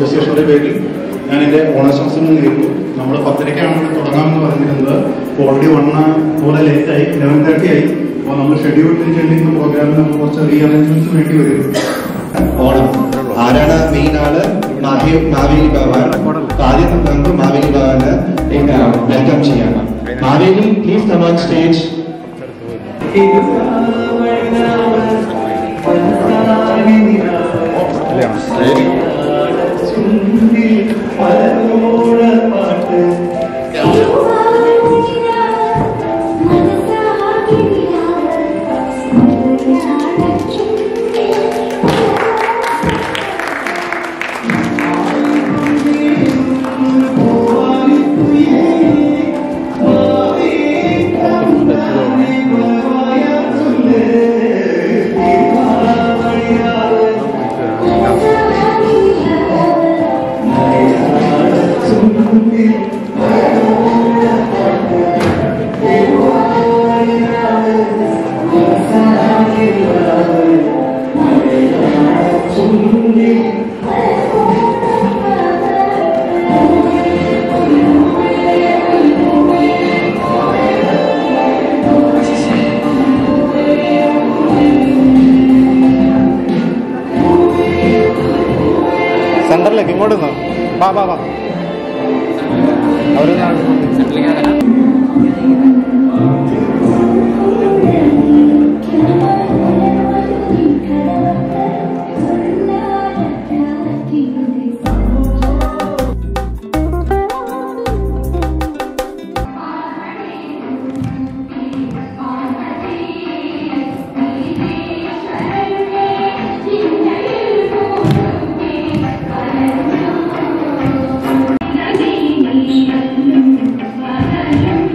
അസോസിയേഷന്റെ പേരിൽ ഞാൻ എന്റെ ഓണാശംസകൾ നേരിട്ടു നമ്മൾ പത്തരയ്ക്കാണ് ഇവിടെ തുടങ്ങാമെന്ന് പറഞ്ഞിരുന്നത് ഓൾറെഡി വണ്ണ പോലെ ലേറ്റ് ആയി ലെവൻ തേർട്ടി ആയി അപ്പോൾ നമ്മൾ ഷെഡ്യൂൾ ചെയ്തിരിക്കുന്ന പ്രോഗ്രാമിൽ നമുക്ക് കുറച്ച് റീഅറേഞ്ച്മെന്റ്സ് വേണ്ടി വരും ഓണം ആരാണ് മെയിൻ ആള് മാഹി മാവേലി ഭവൻ അപ്പൊ ആദ്യം നമുക്ക് മാവേലി ഭവന് വെൽക്കം ചെയ്യാം Maveli please come on stage സെന്ററിലേക്ക് ഇങ്ങോട്ട് നിന്ന് വാ വാ വാ അവരൊന്നാണ് Thank you.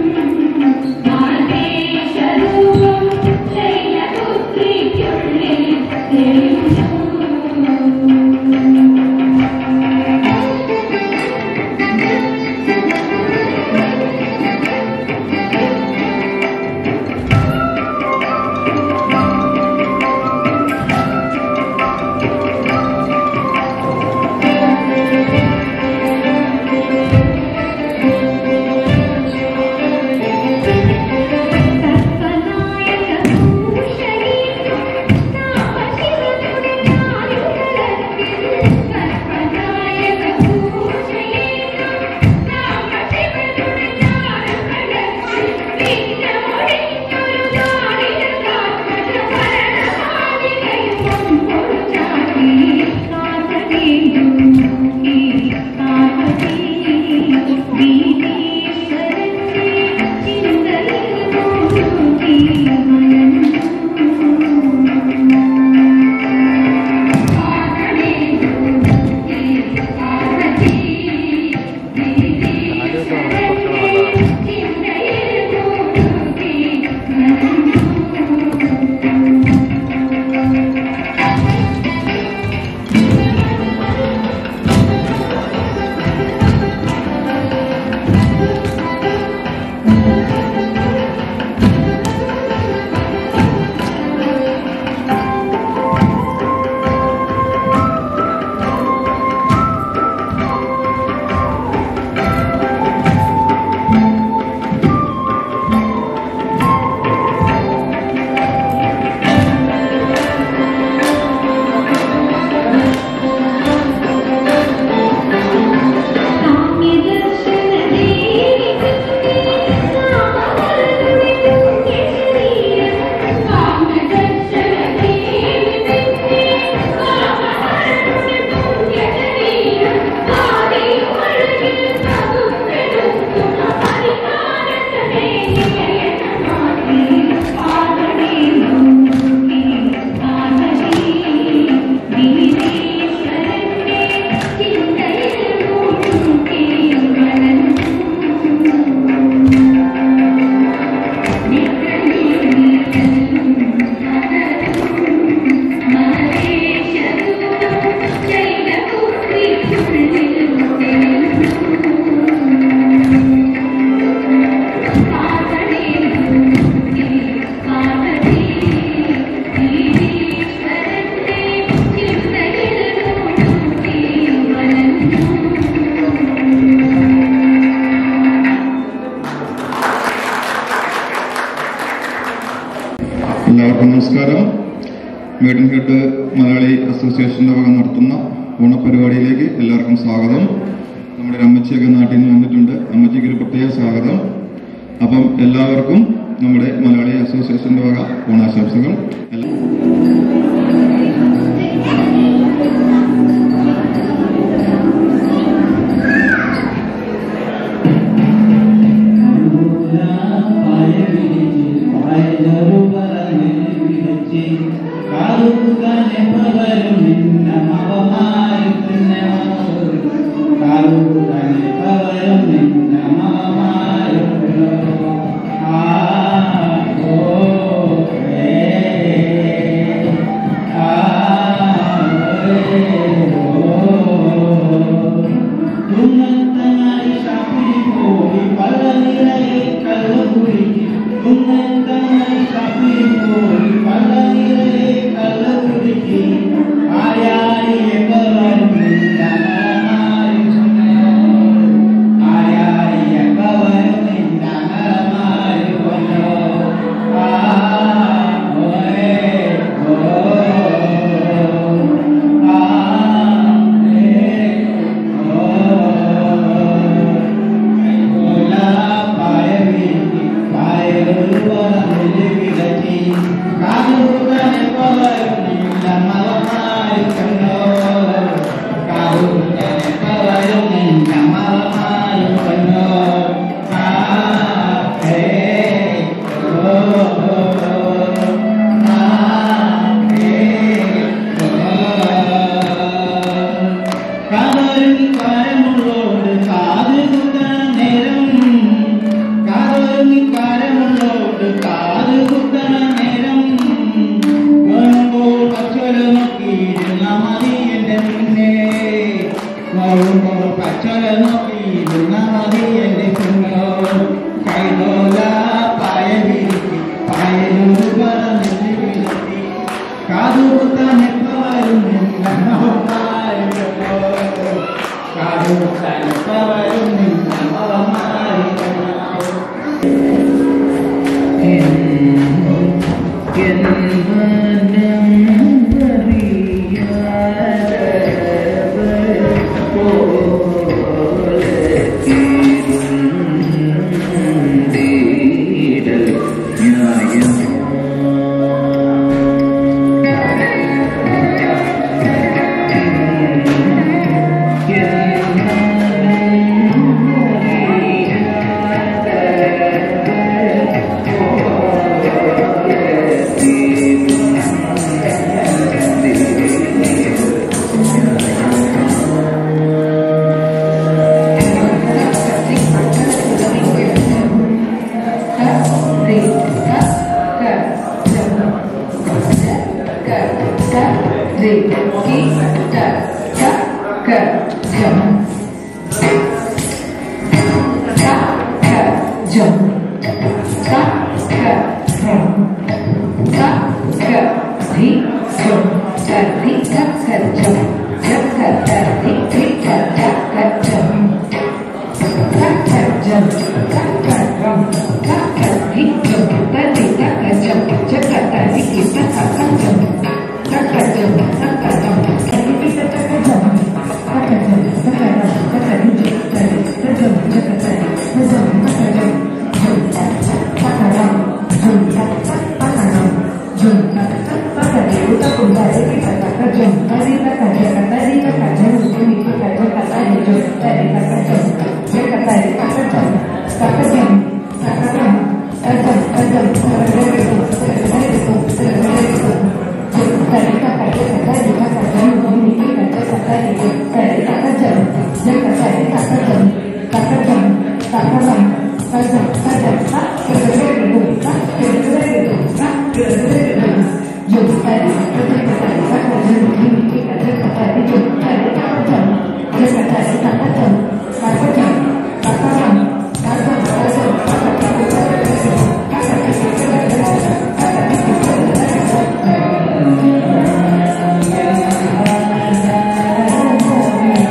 നമസ്കാരം മേഡൻ ഹെഡ് മലയാളി അസോസിയേഷന്റെ വക നടത്തുന്ന ഓണപരിപാടിയിലേക്ക് എല്ലാവർക്കും സ്വാഗതം നമ്മുടെ ഒരു അമ്മച്ചിയൊക്കെ നാട്ടിൽ നിന്ന് വന്നിട്ടുണ്ട് അമ്മച്ചിക്ക് ഒരു പ്രത്യേക സ്വാഗതം അപ്പം എല്ലാവർക്കും നമ്മുടെ മലയാളി അസോസിയേഷന്റെ വക ഓണാശംസകൾ എല്ലാ-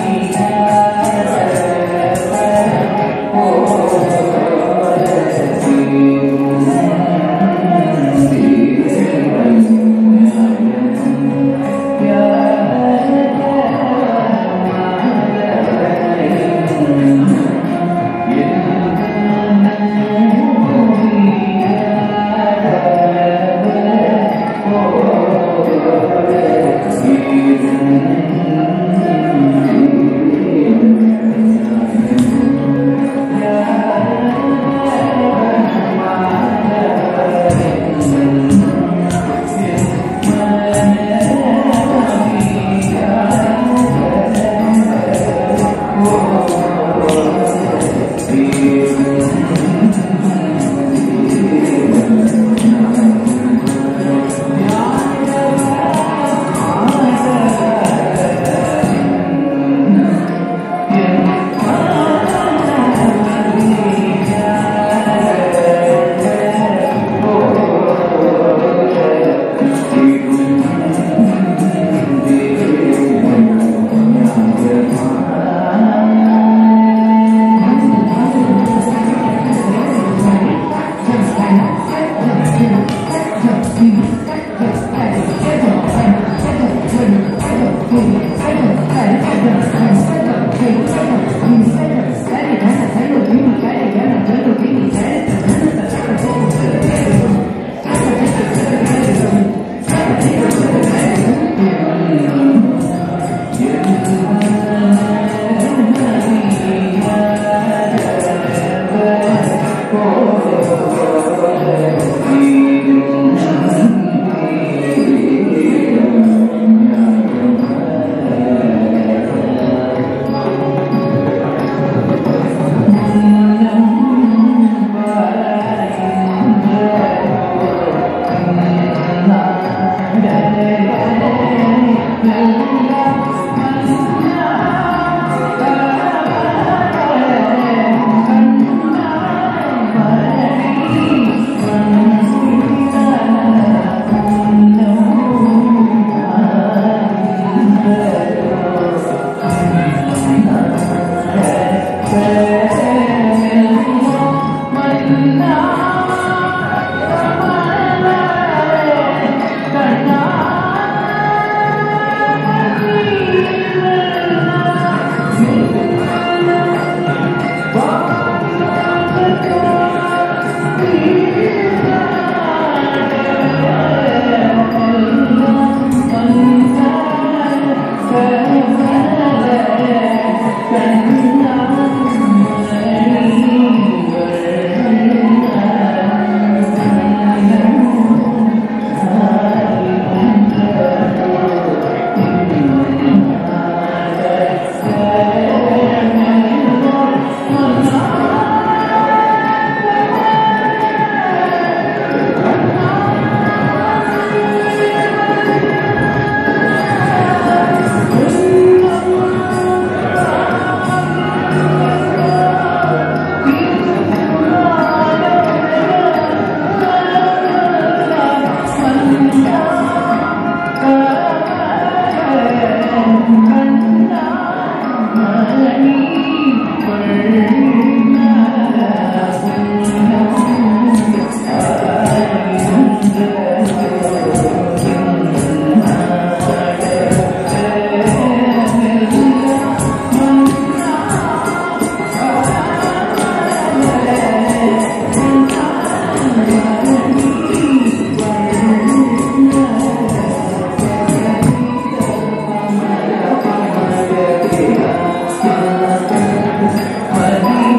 Oh Thank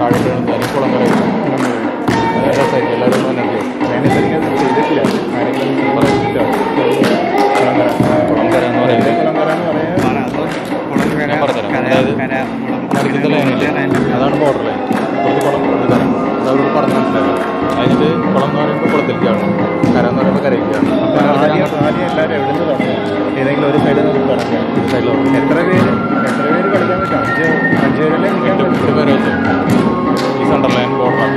താഴെ വീഴുന്നത് എനിക്ക് കുളം വരെ രസമായിരിക്കും എല്ലാവരും തന്നെ ചെയ്തിട്ടില്ല ആരെങ്കിലും പറഞ്ഞിട്ടില്ല കുളങ്കര കുളങ്കര എന്ന് പറയുന്നത് ഞാൻ പറഞ്ഞുതരാം അതായത് നടുക്കത്തെ ലൈനില്ലേ അതാണ് ബോർഡർ ലൈൻ കുറച്ച് കുളം ഇത് കര അതവരോട് പറഞ്ഞ് മനസ്സിലാക്കാം അതിന് കുളം എന്ന് പറയുമ്പോൾ കുളത്തിലേക്കാണ് കര എന്ന് പറയുമ്പോൾ കരയ്ക്കാണ് ആദ്യം എല്ലാവരും എവിടെ നിന്ന് തുടങ്ങും ഏതെങ്കിലും ഒരു സൈഡിൽ നമുക്ക് തുടങ്ങാം സൈഡിലോ എത്ര പേര് എത്ര പേര് കളിക്കാൻ പറ്റും അഞ്ച് അഞ്ച് പേരല്ലേ കളിക്കാൻ എട്ട് പറ്റും എട്ട് പേര് വെച്ച് ഈ സെൻട്രൽ ലൈൻ ബോർഡറാണ്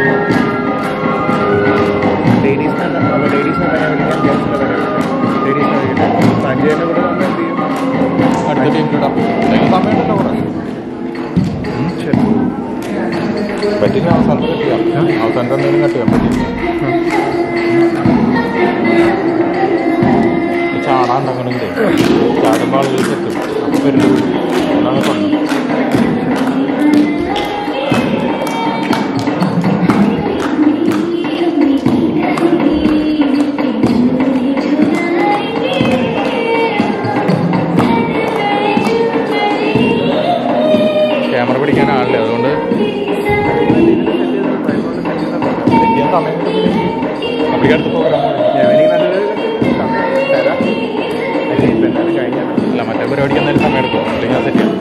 ലേഡീസിനെ അപ്പോൾ ലേഡീസിനെ തന്നെ കളിക്കാം ജെൻസിനെ തന്നെ കളിക്കാം ലേഡീസിനെ കളിക്കട്ടെ അഞ്ച് പേരുടെ കൂടെ നമ്മൾ എന്ത് ചെയ്യും അടുത്ത ടീം ഇടാം എന്തെങ്കിലും സമയമുണ്ടല്ലോ കൂടെ പറ്റില്ല അവസാനത്തെ കട്ട് ചെയ്യാം അവസാനത്തെ എന്തെങ്കിലും കട്ട് ചെയ്യാൻ പറ്റില്ല ചാടാണ്ടങ്ങനെങ്കിലേ ചാടുമ്പോൾ ആളുകൾ എത്തും അപ്പോൾ വരില്ല എന്നാണ് പറഞ്ഞത് ക്യാമറ പിടിക്കാൻ ആളില്ല അതുകൊണ്ട് ചെയ്യാൻ സമയം കിട്ടുന്നില്ലെങ്കിൽ അപ്പോഴേക്കും അടുത്ത പ്രോഗ്രാം ഞാനീ നല്ലൊരു സമയം തരാം അല്ലെങ്കിൽ ഇപ്പം എന്തായാലും കഴിഞ്ഞാൽ അല്ല മറ്റേ പരിപാടിക്ക് എന്തായാലും സമയം എടുക്കും അല്ലെങ്കിൽ അത് സെറ്റ് ചെയ്യാം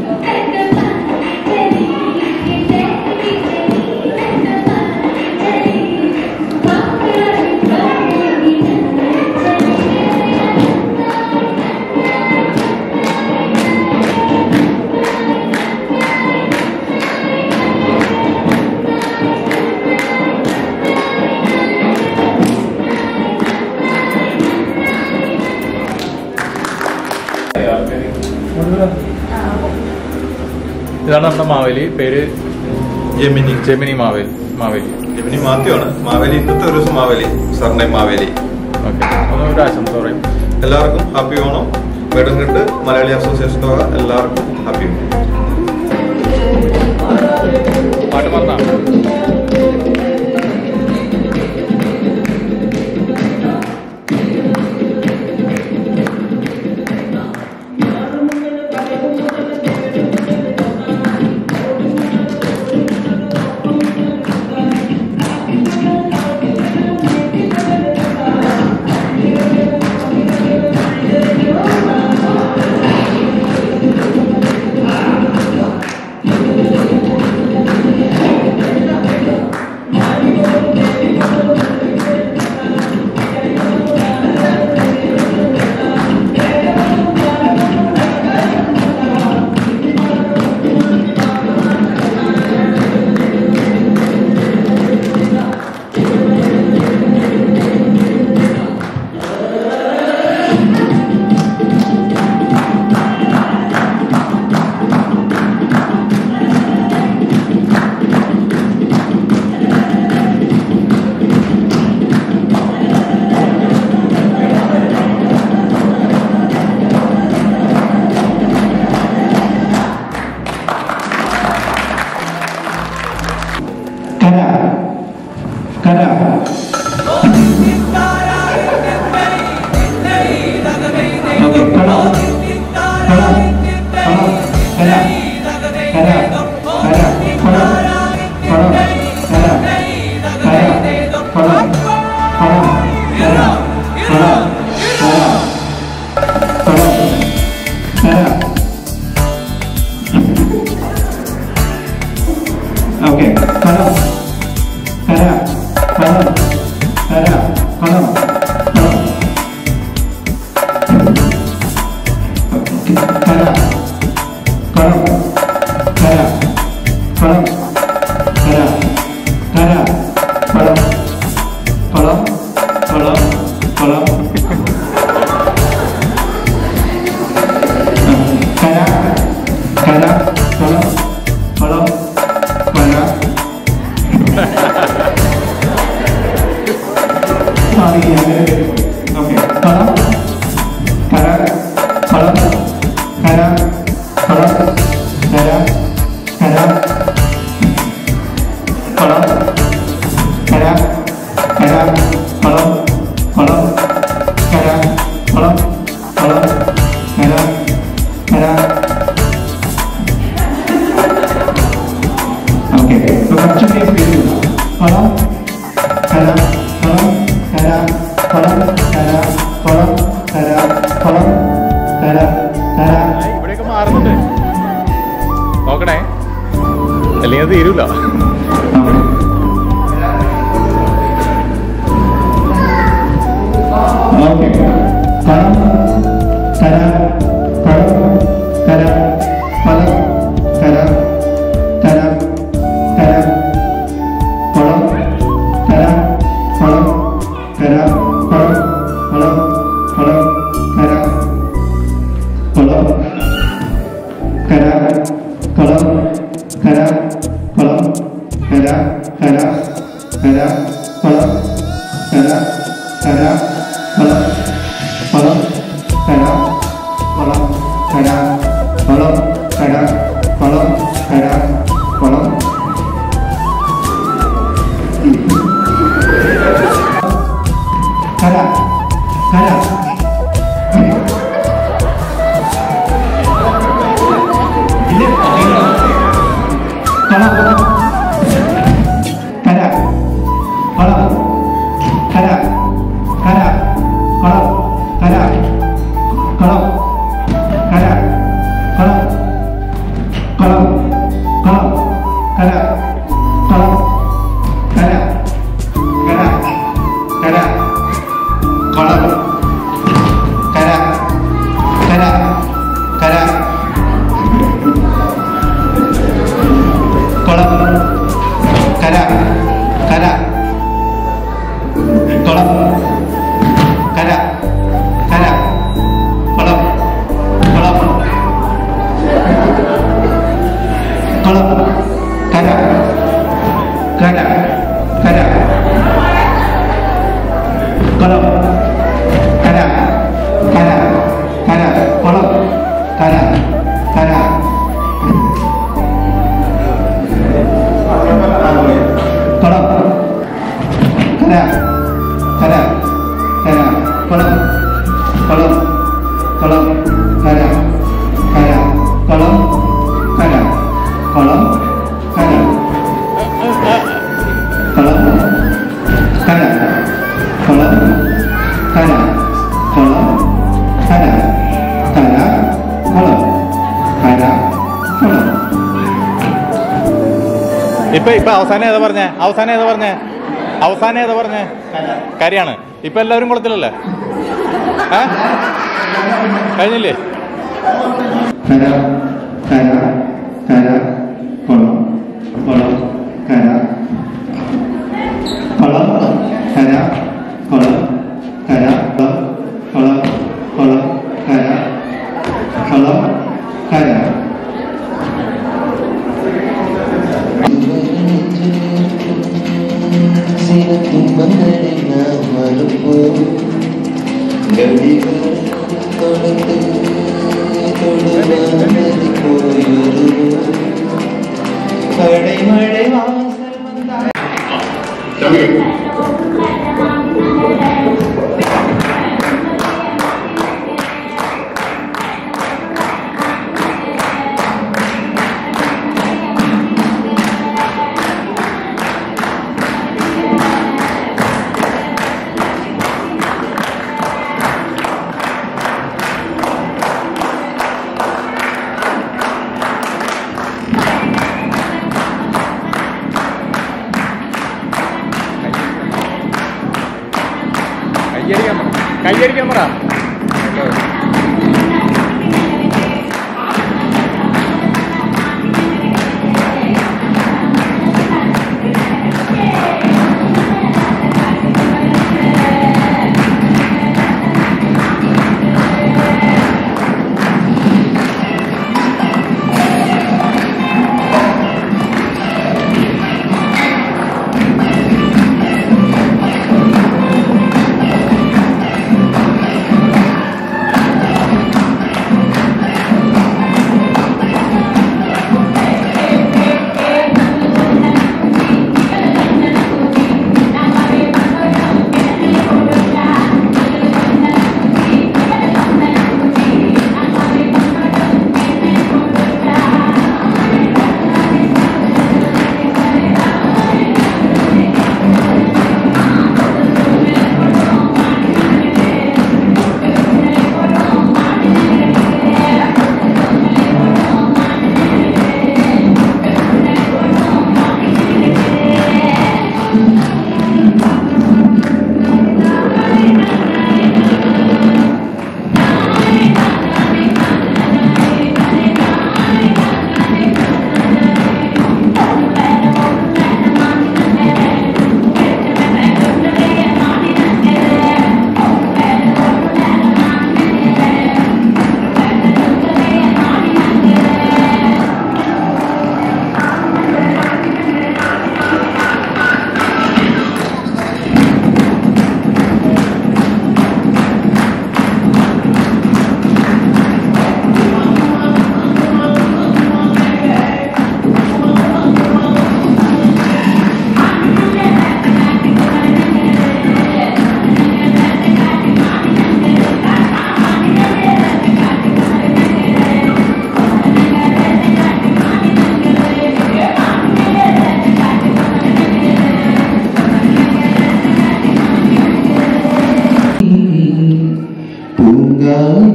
ഇതാണ് നമ്മുടെ മാവേലി പേര് ജെമിനി ജെമിനി മാവേലി മാവേലി ജെമിനി മാത്യു ആണ് മാവേലി ഇന്നത്തെ ഒരു ദിവസം മാവേലി സർണയം മാവേലി ഓക്കെ ഒന്ന് ഒരു ആശംസ പറയും എല്ലാവർക്കും ഹാപ്പി ഓണം വേടൻകെട്ട് മലയാളി അസോസിയേഷൻ വക എല്ലാവർക്കും ഹാപ്പി ഓണം പാട്ട് മറന്നാ കര കര ഓക്കെ കട കട കട കര കര കര കട കട കര കര കട കട കര കട കര കട കര ഓക്കെ കടം കര കടം കര കടം കടം കര കടം കര കടം കര കര കടം കടം കടം കടം കര കര കടം കടം കര ഓക്കെ കടം കര കടം കര കടം കര കര കടം കര കര കടം കടം കര കടം കടം കര കര ഓക്കെ കുറച്ചൊക്കെ കര കളം കര കളം കര കളം കര കളം കര കര ഇവിടെയൊക്കെ മാറുന്നുണ്ട് നോക്കണേ അല്ലെങ്കിൽ അത് തീരൂല ഓക്കെ കളം കര കളം കര കളം കര കര കര കളം കര കളം കര കളം കളം കളം കര കളം കര കളം കര കളം കര കര കര കളം കര കര കളം കളം കര കളം കര കളം കര കളം കര കളം കര കര ഇത് കളം കര കളം കര കര കളം കര കളം കര കളം കളം കളം കര കളം കര കര കര കളം കര കര കര കളം കര കര കളം കര കര കളം കളം കളം കര കര കര കളം കര കര കര കളം കര കര കളം കര കര കര കളം കളം കളം കര കര കളം കര കളം കര കളം കര കളം കര കളം കര കര കളം കര കളം ഇപ്പൊ ഇപ്പൊ അവസാനം ഏതാ പറഞ്ഞേ അവസാനം ഏതാ പറഞ്ഞേ അവസാനം ഏതാ പറഞ്ഞേ കാര്യാണ് ഇപ്പൊ എല്ലാവരും കുളത്തിലല്ലേ ഏ കഴിഞ്ഞില്ലേ കര കര കര കുളം കുളം കര കുളം കര കുളം കര കുളം കുളം കര കുളം കര സിനത്തുമ്പങ്ങളെ നാം മറുപ്പോ ഗടികൾ തൊടുത്ത് തൊടുവാനതി പോയൊരു കടൈമഴை വാസൽ വന്നാ കയ്യടിക്കാൻ പറ കയ്യടിക്കാൻ പറ ും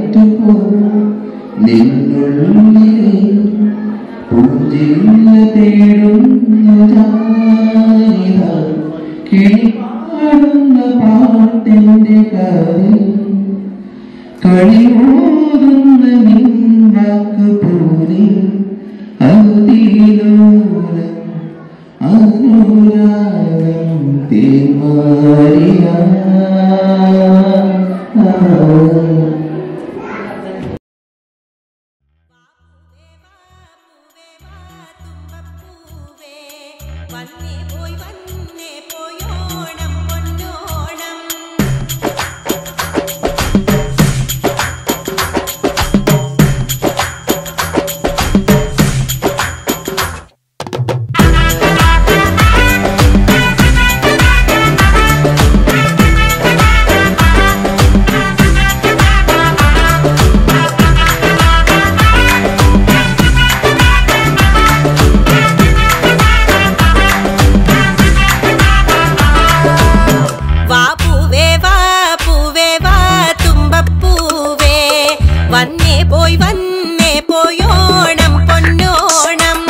വിട്ടുപോ നിന്നുള്ളിലെ പൂജില്ല തേടുന്നു ഞാനിതാ കിളിപ്പാടുന്ന പാട്ടിന്റെ കാതിൽ കളിമോതുന്ന നിൻവാക്ക് പോലെ അതിലൂരം അനുരാഗം തേമാരിയ വന്നേ പോയി വന്നേ പോയോണം പൊന്നോണം വാ പൂവേ വാ പൂവേ വാ തുമ്പപ്പൂവേ വന്നേ പോയി വന്നേ പോയോണം പൊന്നോണം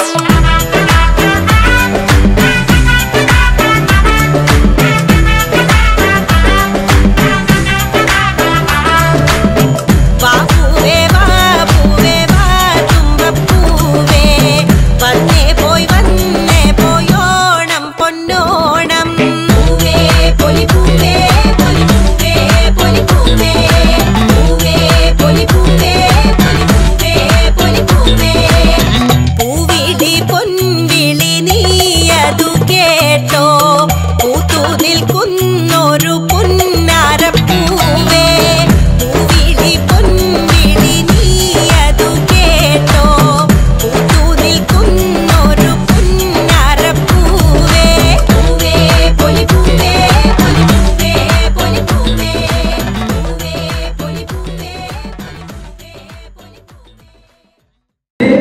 വാ പൂവേ വാ പൂവേ വാ തുമ്പപ്പൂവേ വന്നേ പോയി വന്നേ പോയോണം പൊന്നോണം പൂവേ പൊലി പൂവേ പൊലി പൂവേ പൊലി പൂവേ പൂവേ പൊലി പൂവേ പൊലി പൂവേ പൊലി പൂവേ പൂവിടി പൊൻവിളി നീയതു കേട്ടോ പൂത്തു നിൽക്കുന്നൊരു പുന്നാരപ്പൂവേ പൂവിളി പൊൻവിളി നീയതു കേട്ടോ പൂത്തു നിൽക്കുന്നൊരു പുന്നാരപ്പൂവേ പൂവേ പൊലി പൂവേ പൊലി പൂവേ പൊലി പൂവേ പൂവേ പൊലി പൂവേ പൊലി പൂവേ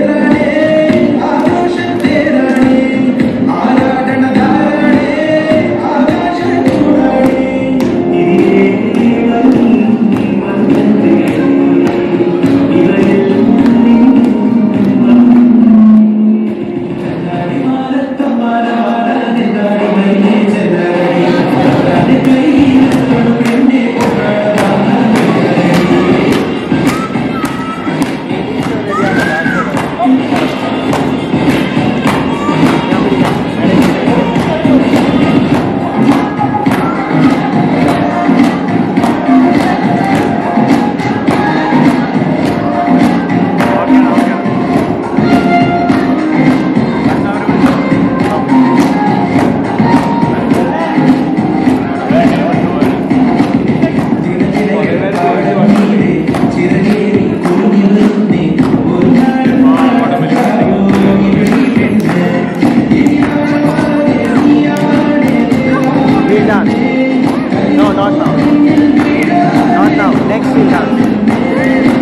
We'll dance. No, not now. Not now. Next we'll dance.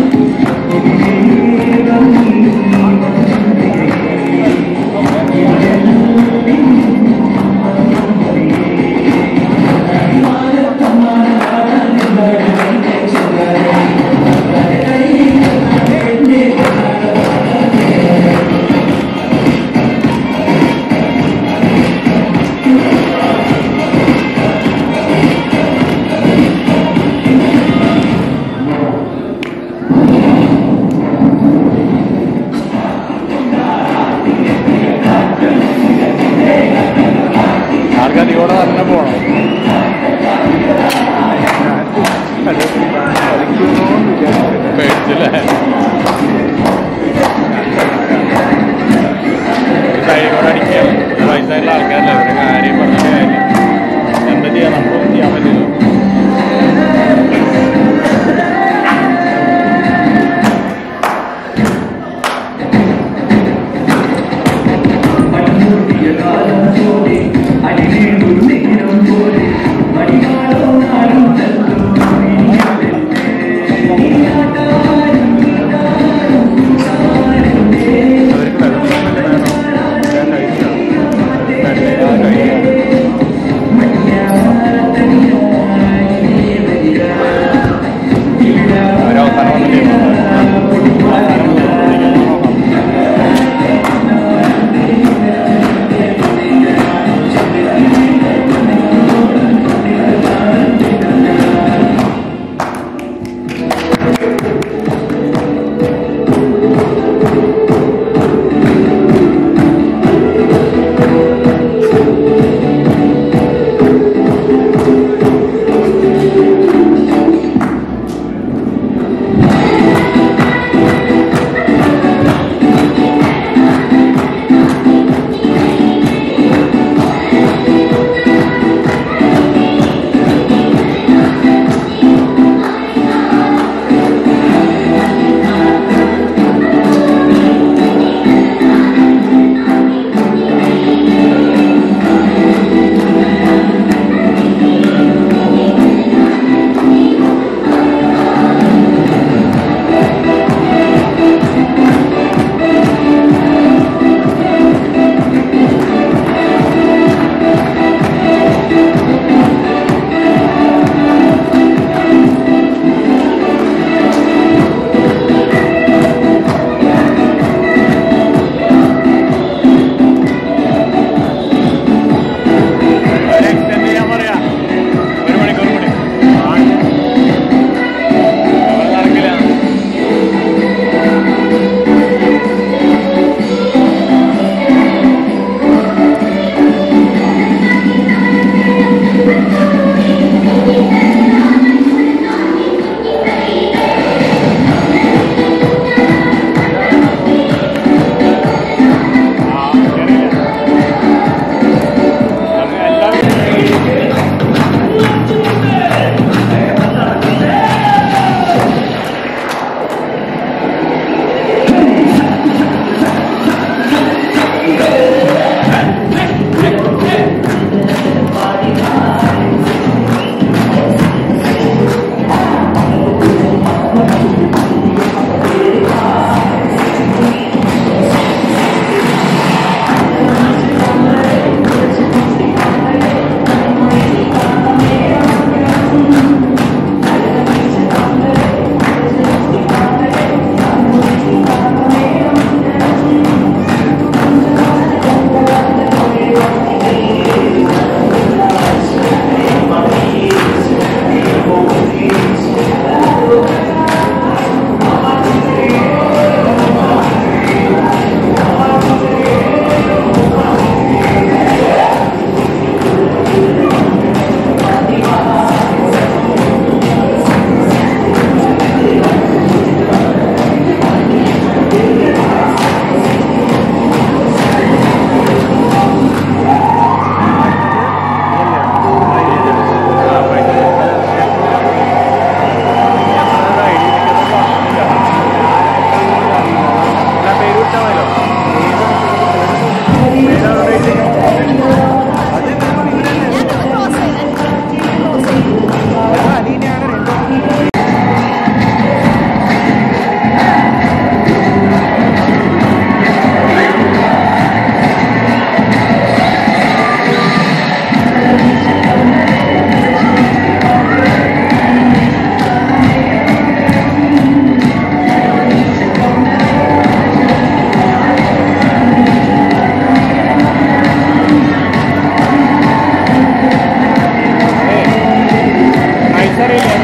Sarili.